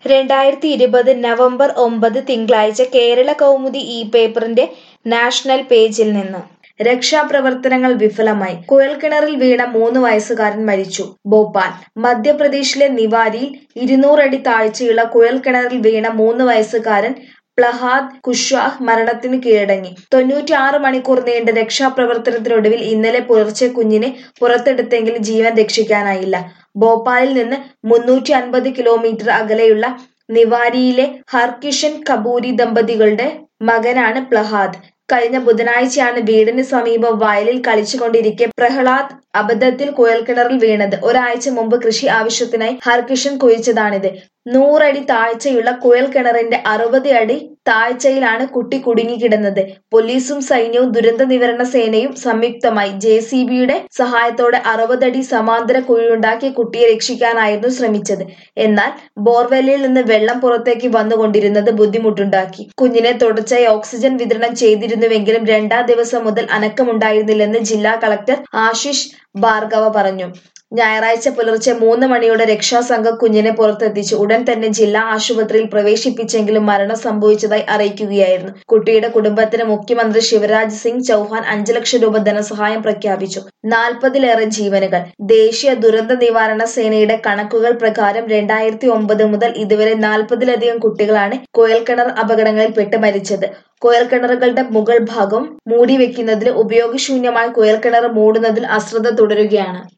രണ്ടായിരത്തി ഇരുപത് നവംബർ ഒമ്പത് തിങ്കളാഴ്ച കേരള കൗമുദി ഈ പേപ്പറിന്റെ നാഷണൽ പേജിൽ നിന്ന് രക്ഷാപ്രവർത്തനങ്ങൾ വിഫലമായി കുഴൽക്കിണറിൽ വീണ മൂന്ന് വയസ്സുകാരൻ മരിച്ചു ഭോപ്പാൽ മധ്യപ്രദേശിലെ നിവാരിയിൽ ഇരുന്നൂറടി താഴ്ചയുള്ള കുഴൽക്കിണറിൽ വീണ മൂന്ന് വയസ്സുകാരൻ പ്ലഹാദ് കുഷ്വാഹ് മരണത്തിന് കീഴടങ്ങി തൊണ്ണൂറ്റിയാറ് മണിക്കൂർ നീണ്ട രക്ഷാപ്രവർത്തനത്തിനൊടുവിൽ ഇന്നലെ പുലർച്ചെ കുഞ്ഞിനെ പുറത്തെടുത്തെങ്കിലും ജീവൻ രക്ഷിക്കാനായില്ല ഭോപ്പാലിൽ നിന്ന് മുന്നൂറ്റി അൻപത് കിലോമീറ്റർ അകലെയുള്ള നിവാരിയിലെ ഹർകിഷൻ കപൂരി ദമ്പതികളുടെ മകനാണ് പ്ലഹാദ് കഴിഞ്ഞ ബുധനാഴ്ചയാണ് വീടിന് സമീപം വയലിൽ കളിച്ചുകൊണ്ടിരിക്കെ പ്രഹ്ലാദ് അബദ്ധത്തിൽ കുഴൽക്കിണറിൽ വീണത് ഒരാഴ്ച മുമ്പ് കൃഷി ആവശ്യത്തിനായി ഹർകിഷൻ കുഴിച്ചതാണിത് നൂറടി താഴ്ചയുള്ള കുഴൽക്കിണറിന്റെ അറുപത് അടി താഴ്ചയിലാണ് കുട്ടി കുടുങ്ങിക്കിടന്നത് പോലീസും സൈന്യവും ദുരന്ത നിവാരണ സേനയും സംയുക്തമായി ജെ സി ബിയുടെ സഹായത്തോടെ അറുപതടി സമാന്തര കുഴിയുണ്ടാക്കി കുട്ടിയെ രക്ഷിക്കാനായിരുന്നു ശ്രമിച്ചത് എന്നാൽ ബോർവെല്ലിൽ നിന്ന് വെള്ളം പുറത്തേക്ക് വന്നുകൊണ്ടിരുന്നത് ബുദ്ധിമുട്ടുണ്ടാക്കി കുഞ്ഞിനെ തുടർച്ചയായി ഓക്സിജൻ വിതരണം ചെയ്തിരുന്നുവെങ്കിലും രണ്ടാം ദിവസം മുതൽ അനക്കമുണ്ടായിരുന്നില്ലെന്ന് ജില്ലാ കളക്ടർ ആശിഷ് ഭാർഗവ പറഞ്ഞു ഞായറാഴ്ച പുലർച്ചെ മൂന്ന് മണിയോടെ രക്ഷാസംഘം കുഞ്ഞിനെ പുറത്തെത്തിച്ചു ഉടൻ തന്നെ ജില്ലാ ആശുപത്രിയിൽ പ്രവേശിപ്പിച്ചെങ്കിലും മരണം സംഭവിച്ചതായി അറിയിക്കുകയായിരുന്നു കുട്ടിയുടെ കുടുംബത്തിന് മുഖ്യമന്ത്രി ശിവരാജ് സിംഗ് ചൗഹാൻ അഞ്ചു ലക്ഷം രൂപ ധനസഹായം പ്രഖ്യാപിച്ചു നാൽപ്പതിലേറെ ജീവനുകൾ ദേശീയ ദുരന്ത നിവാരണ സേനയുടെ കണക്കുകൾ പ്രകാരം രണ്ടായിരത്തി ഒമ്പത് മുതൽ ഇതുവരെ നാൽപ്പതിലധികം കുട്ടികളാണ് കുഴൽക്കിണർ അപകടങ്ങളിൽ പെട്ട് മരിച്ചത് കുഴൽക്കിണറുകളുടെ മുകൾ ഭാഗം മൂടി വെക്കുന്നതിന് ഉപയോഗശൂന്യമായ കുഴൽക്കിണർ മൂടുന്നതിൽ അശ്രദ്ധ തുടരുകയാണ്